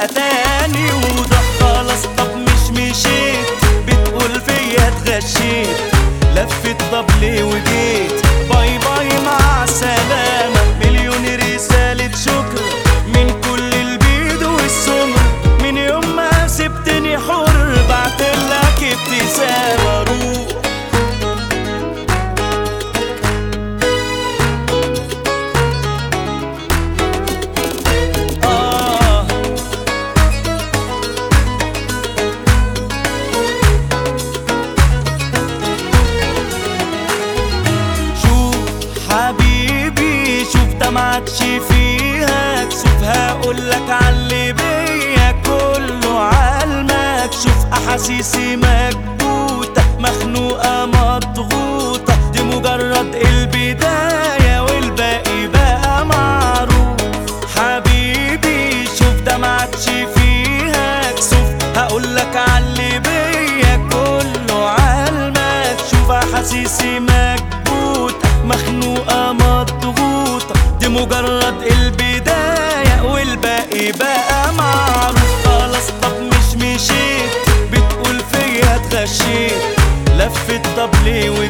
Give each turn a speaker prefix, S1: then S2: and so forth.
S1: بقى تاني وده خلاص طب مش مشيت بتقول فيا اتغشيت لفت طب ليه وجيت باي باي مع السلامة مليون رسالة شكر من كل البيض والسمر من يوم ما سبتني حر بعتلك ابتسامة روح آه شوف حبيبي شوف ده معادش فيها كسوف هقولك عاللي بيا كله عالمك شوف احاسيسي مكبوتة مخنوقة مضغوطة دي مجرد البداية والباقي بقى معروف حبيبي شوف ده معادش فيها كسوف هقولك عاللي بيا كله عالمك شوف احاسيسي مكبوتة مخنوقة مضغوطة دي مجرد البداية والباقي بقى معروف خلاص طب مش مشيت بتقول فيا اتغشيت لفت طب ليه